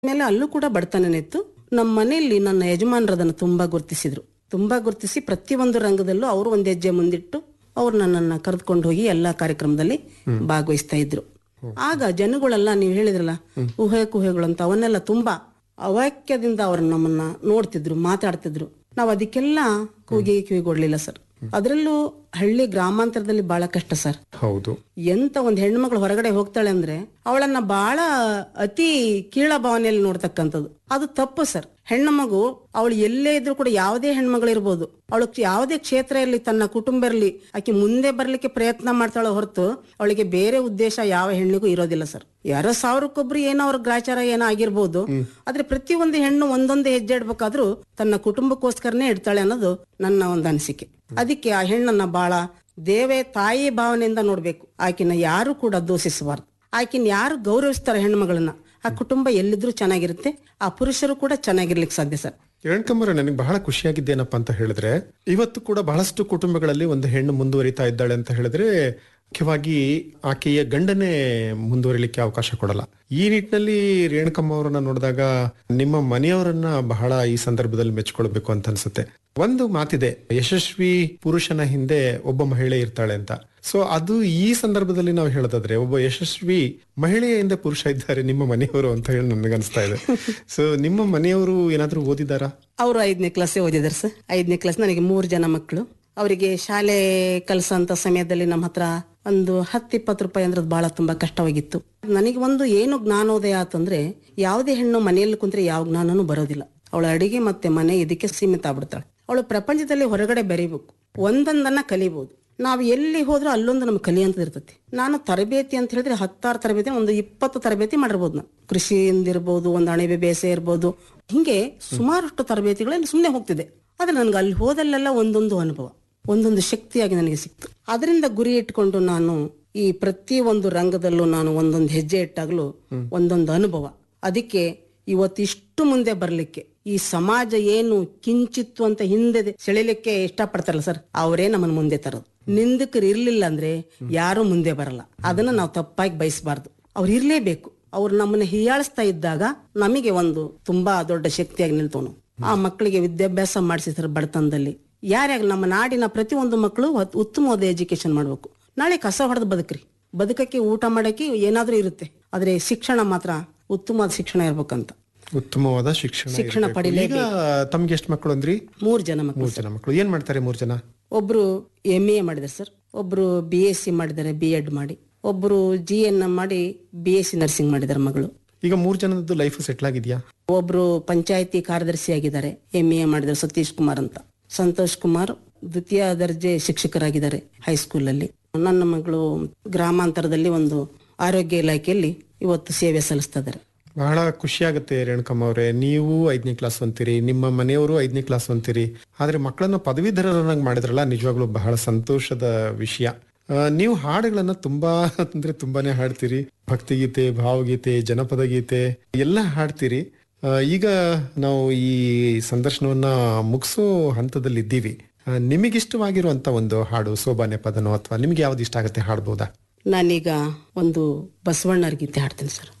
ಮೇಲೆ ಅಲ್ಲೂ ಕೂಡ ಬಡತನನೇ ಇತ್ತು ನಮ್ಮ ಮನೆಯಲ್ಲಿ ನನ್ನ ಯಜಮಾನರು ಅದನ್ನು ತುಂಬಾ ಗುರುತಿಸಿದ್ರು ತುಂಬಾ ಗುರುತಿಸಿ ಪ್ರತಿಯೊಂದು ರಂಗದಲ್ಲೂ ಅವರು ಒಂದು ಹೆಜ್ಜೆ ಮುಂದಿಟ್ಟು ಅವ್ರು ನನ್ನನ್ನ ಕರೆದುಕೊಂಡು ಹೋಗಿ ಎಲ್ಲಾ ಕಾರ್ಯಕ್ರಮದಲ್ಲಿ ಭಾಗವಹಿಸ್ತಾ ಇದ್ರು ಆಗ ಜನಗಳೆಲ್ಲ ನೀವು ಹೇಳಿದ್ರಲ್ಲ ಊಹೆ ಕುಹೆಗಳು ಅಂತ ಅವನ್ನೆಲ್ಲ ತುಂಬಾ ಅವಾಕ್ಯದಿಂದ ಅವ್ರು ನಮ್ಮನ್ನ ನೋಡ್ತಿದ್ರು ಮಾತಾಡ್ತಿದ್ರು ನಾವು ಅದಕ್ಕೆಲ್ಲ ಕೂಗಿ ಕಿವಿಗೊಡ್ಲಿಲ್ಲ ಸರ್ ಅದರಲ್ಲೂ ಹಳ್ಳಿ ಗ್ರಾಮಾಂತರದಲ್ಲಿ ಬಹಳ ಕಷ್ಟ ಸರ್ ಹೌದು ಎಂತ ಒಂದು ಹೆಣ್ಮಗಳು ಹೊರಗಡೆ ಹೋಗ್ತಾಳೆ ಅಂದ್ರೆ ಅವಳನ್ನ ಬಹಳ ಅತಿ ಕೀಳ ಭಾವನೆಯಲ್ಲಿ ನೋಡ್ತಕ್ಕಂಥದ್ದು ಅದು ತಪ್ಪು ಸರ್ ಹೆಣ್ಣು ಮಗು ಅವಳು ಎಲ್ಲೇ ಇದ್ರೂ ಕೂಡ ಯಾವುದೇ ಹೆಣ್ಮಗಳು ಇರ್ಬೋದು ಅವಳು ಯಾವುದೇ ಕ್ಷೇತ್ರ ಇರಲಿ ತನ್ನ ಕುಟುಂಬ ಇರಲಿ ಆಕೆ ಮುಂದೆ ಬರ್ಲಿಕ್ಕೆ ಪ್ರಯತ್ನ ಮಾಡ್ತಾಳೆ ಹೊರತು ಅವಳಿಗೆ ಬೇರೆ ಉದ್ದೇಶ ಯಾವ ಹೆಣ್ಣಿಗೂ ಇರೋದಿಲ್ಲ ಸರ್ ಯಾರೋ ಸಾವಿರಕ್ಕೊಬ್ರು ಏನೋ ಅವ್ರ ಗ್ರಾಚಾರ ಏನೋ ಆಗಿರ್ಬೋದು ಆದ್ರೆ ಪ್ರತಿಯೊಂದು ಹೆಣ್ಣು ಒಂದೊಂದು ಹೆಜ್ಜೆ ಇಡ್ಬೇಕಾದ್ರೂ ತನ್ನ ಕುಟುಂಬಕ್ಕೋಸ್ಕರನೇ ಇಡ್ತಾಳೆ ಅನ್ನೋದು ನನ್ನ ಒಂದು ಅನಿಸಿಕೆ ಅದಕ್ಕೆ ಆ ಹೆಣ್ಣನ್ನ ಬಹಳ ದೇವೇ ತಾಯಿ ಭಾವನೆಯಿಂದ ನೋಡ್ಬೇಕು ಆಕಿನ ಯಾರು ಕೂಡ ದೂಷಿಸಬಾರ್ದು ಆಕಿನ ಯಾರು ಗೌರವಿಸ್ತಾರೆ ಹೆಣ್ಮಗಳನ್ನ ಆ ಕುಟುಂಬ ಎಲ್ಲಿದ್ರೂ ಚೆನ್ನಾಗಿರುತ್ತೆ ಆ ಪುರುಷರು ಕೂಡ ಚೆನ್ನಾಗಿರ್ಲಿಕ್ಕೆ ಸಾಧ್ಯ ಸರ್ ರೇಣುಕಮ್ಮರ ನನಗೆ ಬಹಳ ಖುಷಿಯಾಗಿದ್ದೇನಪ್ಪ ಅಂತ ಹೇಳಿದ್ರೆ ಇವತ್ತು ಕೂಡ ಬಹಳಷ್ಟು ಕುಟುಂಬಗಳಲ್ಲಿ ಒಂದು ಹೆಣ್ಣು ಮುಂದುವರಿತಾ ಇದ್ದಾಳೆ ಅಂತ ಹೇಳಿದ್ರೆ ಮುಖ್ಯವಾಗಿ ಆಕೆಯ ಗಂಡನೇ ಮುಂದುವರಿಲಿಕ್ಕೆ ಅವಕಾಶ ಕೊಡಲ್ಲ ಈ ನಿಟ್ಟಿನಲ್ಲಿ ರೇಣುಕಮ್ಮ ಅವರನ್ನ ನೋಡಿದಾಗ ನಿಮ್ಮ ಮನೆಯವರನ್ನ ಬಹಳ ಈ ಸಂದರ್ಭದಲ್ಲಿ ಮೆಚ್ಕೊಳ್ಬೇಕು ಅಂತ ಅನ್ಸುತ್ತೆ ಒಂದು ಮಾತಿದೆ ಯಶಸ್ವಿ ಪುರುಷನ ಹಿಂದೆ ಒಬ್ಬ ಮಹಿಳೆ ಇರ್ತಾಳೆ ಅಂತ ಸೊ ಅದು ಈ ಸಂದರ್ಭದಲ್ಲಿ ನಾವು ಹೇಳೋದಾದ್ರೆ ಒಬ್ಬ ಯಶಸ್ವಿ ಮಹಿಳೆಯ ಹಿಂದೆ ಪುರುಷ ಇದ್ದಾರೆ ನಿಮ್ಮ ಮನೆಯವರು ಅಂತ ಹೇಳಿ ನನಗೆ ಅನಿಸ್ತಾ ಇದೆ ಸೊ ನಿಮ್ಮ ಮನೆಯವರು ಏನಾದ್ರೂ ಓದಿದಾರಾ ಅವರು ಐದನೇ ಕ್ಲಾಸ್ ಓದಿದಾರೆ ಸರ್ ಐದನೇ ಕ್ಲಾಸ್ ನನಗೆ ಮೂರು ಜನ ಮಕ್ಕಳು ಅವರಿಗೆ ಶಾಲೆ ಕಲಿಸೋಂಥ ಸಮಯದಲ್ಲಿ ನಮ್ಮ ಹತ್ರ ಒಂದು ಹತ್ತು ಇಪ್ಪತ್ತು ರೂಪಾಯಿ ಅಂದ್ರೆ ಬಹಳ ತುಂಬಾ ಕಷ್ಟವಾಗಿತ್ತು ನನಗೆ ಒಂದು ಏನು ಜ್ಞಾನೋದಯ ಆತಂದ್ರೆ ಯಾವುದೇ ಹೆಣ್ಣು ಮನೆಯಲ್ಲಿ ಕುಂತ್ರೆ ಯಾವ ಜ್ಞಾನನೂ ಬರೋದಿಲ್ಲ ಅವಳ ಅಡಿಗೆ ಮತ್ತೆ ಮನೆ ಇದಕ್ಕೆ ಸೀಮಿತ ಆಗ್ಬಿಡ್ತಾಳೆ ಅವಳು ಪ್ರಪಂಚದಲ್ಲಿ ಹೊರಗಡೆ ಬೆರಿಬೇಕು ಒಂದೊಂದನ್ನ ಕಲಿಬಹುದು ನಾವು ಎಲ್ಲಿ ಹೋದ್ರೂ ಅಲ್ಲೊಂದು ನಮ್ಗೆ ಕಲಿಯಂತದ್ ಇರ್ತೈತಿ ನಾನು ತರಬೇತಿ ಅಂತ ಹೇಳಿದ್ರೆ ಹತ್ತಾರು ತರಬೇತಿ ಒಂದು ಇಪ್ಪತ್ತು ತರಬೇತಿ ಮಾಡಿರ್ಬೋದು ನಾನು ಕೃಷಿಯಿಂದ ಇರ್ಬೋದು ಒಂದು ಅಣಬೆ ಬೇಸೆ ಇರ್ಬೋದು ಹಿಂಗೆ ಸುಮಾರಷ್ಟು ತರಬೇತಿಗಳಲ್ಲಿ ಸುಮ್ಮನೆ ಹೋಗ್ತಿದೆ ಆದ್ರೆ ನನಗೆ ಅಲ್ಲಿ ಹೋದಲ್ಲೆಲ್ಲ ಒಂದೊಂದು ಅನುಭವ ಒಂದೊಂದು ಶಕ್ತಿಯಾಗಿ ನನಗೆ ಸಿಕ್ತು ಅದರಿಂದ ಗುರಿ ಇಟ್ಕೊಂಡು ನಾನು ಈ ಪ್ರತಿ ಒಂದು ರಂಗದಲ್ಲೂ ನಾನು ಒಂದೊಂದು ಹೆಜ್ಜೆ ಇಟ್ಟಾಗಲೂ ಒಂದೊಂದು ಅನುಭವ ಅದಕ್ಕೆ ಇವತ್ತಿಷ್ಟು ಮುಂದೆ ಬರ್ಲಿಕ್ಕೆ ಈ ಸಮಾಜ ಏನು ಕಿಂಚಿತ್ತು ಅಂತ ಹಿಂದೆ ಸೆಳಿಲಿಕ್ಕೆ ಇಷ್ಟಪಡ್ತಾರಲ್ಲ ಸರ್ ಅವರೇ ನಮ್ಮನ್ನ ಮುಂದೆ ತರೋದು ನಿಂದಕರು ಇರ್ಲಿಲ್ಲ ಅಂದ್ರೆ ಯಾರು ಮುಂದೆ ಬರಲ್ಲ ಅದನ್ನ ನಾವು ತಪ್ಪಾಗಿ ಬಯಸಬಾರ್ದು ಅವ್ರು ಇರ್ಲೇಬೇಕು ಅವ್ರು ನಮ್ಮನ್ನ ಹೀಯಾಳಿಸ್ತಾ ಇದ್ದಾಗ ನಮಗೆ ಒಂದು ತುಂಬಾ ದೊಡ್ಡ ಶಕ್ತಿಯಾಗಿ ನಿಲ್ತೋನು ಆ ಮಕ್ಕಳಿಗೆ ವಿದ್ಯಾಭ್ಯಾಸ ಮಾಡಿಸಿದ್ರು ಬಡತನದಲ್ಲಿ ಯಾರ್ಯಾಗ ನಮ್ಮ ನಾಡಿನ ಪ್ರತಿಯೊಂದು ಮಕ್ಕಳು ಹೊತ್- ಉತ್ತಮವಾದ ಎಜುಕೇಶನ್ ಮಾಡ್ಬೇಕು ನಾಳೆ ಕಸ ಹೊಡೆದು ಬದುಕ್ರಿ ಬದುಕಕ್ಕೆ ಊಟ ಮಾಡಕ್ಕೆ ಏನಾದ್ರೂ ಇರುತ್ತೆ ಆದ್ರೆ ಶಿಕ್ಷಣ ಮಾತ್ರ ಉತ್ತಮವಾದ ಶಿಕ್ಷಣ ಇರ್ಬೇಕಂತ ಉತ್ತಮವಾದ ಶಿಕ್ಷಣ ಶಿಕ್ಷಣ ಇರ್ಬೇಕು. ಪಡಿಲೇಬೇಕು. ಈಗ ತಮ್ಗೆ ಎಷ್ಟು ಮಕ್ಕಳು ಅಂದ್ರಿ ಮೂರ್ ಜನ ಮಕ್ಕಳು ಮೂರ್ ಜನ ಮಕ್ಕಳು ಏನ್ ಮಾಡ್ತಾರೆ ಮೂರ್ ಜನ ಒಬ್ರು ಎಂ ಎ ಮಾಡಿದ್ದಾರೆ ಸರ್ ಒಬ್ರು ಬಿ ಎಸ್ ಸಿ ಮಾಡಿದ್ದಾರೆ ಬಿ ಎಡ್ ಮಾಡಿ ಒಬ್ರು ಜಿ ಎನ್ ಮಾಡಿ ಬಿ ಎಸ್ ಸಿ ನರ್ಸಿಂಗ್ ಮಾಡಿದ್ದಾರೆ ಮಗಳು ಈಗ ಮೂರ್ ಜನದ್ದು ಲೈಫ್ ಸೆಟ್ಲ್ ಆಗಿದ್ಯಾ ಒಬ್ರು ಪಂಚಾಯತಿ ಕಾರ್ಯದರ್ಶಿ ಆಗಿದ್ದಾರೆ ಎಂ ಎ ಮಾಡಿದ್ದಾರೆ ಸತೀಶ್ ಕುಮಾರ್ ಅಂತ ಸಂತೋಷ್ ಕುಮಾರ್ ದ್ವಿತೀಯ ದರ್ಜೆ ಶಿಕ್ಷಕರಾಗಿದ್ದಾರೆ ಹೈಸ್ಕೂಲಲ್ಲಿ ನನ್ನ ಮಗಳು ಗ್ರಾಮಾಂತರದಲ್ಲಿ ಒಂದು ಆರೋಗ್ಯ ಇಲಾಖೆಯಲ್ಲಿ ಇವತ್ತು ಸೇವೆ ಸಲ್ಲಿಸ್ತಾ ಇದ್ದಾರೆ ಬಹಳ ಖುಷಿ ಆಗುತ್ತೆ ರೇಣುಕಮ್ಮ ಅವರೇ ನೀವು ಐದನೇ ಕ್ಲಾಸ್ ಅಂತೀರಿ ನಿಮ್ಮ ಮನೆಯವರು ಐದನೇ ಕ್ಲಾಸ್ ಅಂತೀರಿ ಆದ್ರೆ ಮಕ್ಕಳನ್ನ ಪದವೀಧರರನ್ನಾಗಿ ಮಾಡಿದ್ರಲ್ಲ ನಿಜವಾಗ್ಲೂ ಬಹಳ ಸಂತೋಷದ ವಿಷಯ ಆ, ನೀವು ಹಾಡುಗಳನ್ನ ತುಂಬಾ ಅಂದ್ರೆ ತುಂಬಾನೇ ಹಾಡ್ತೀರಿ ಭಕ್ತಿಗೀತೆ ಭಾವಗೀತೆ ಜನಪದ ಗೀತೆ ಎಲ್ಲ ಹಾಡ್ತೀರಿ ಆ, ಈಗ ನಾವು ಈ ಸಂದರ್ಶನವನ್ನ ಮುಗಿಸೋ ಹಂತದಲ್ಲಿ ಇದ್ದೀವಿ ಆ, ನಿಮಗಿಷ್ಟವಾಗಿರುವಂತ ಒಂದು ಹಾಡು ಸೋಬಾನೆ ಪದನೋ ಅಥವಾ ನಿಮ್ಗೆ ಯಾವ್ದು ಇಷ್ಟ ಆಗುತ್ತೆ ಹಾಡ್ಬೋದಾ ನಾನೀಗ ಒಂದು ಬಸವಣ್ಣರ ಗೀತೆ ಹಾಡ್ತೀನಿ ಸರ್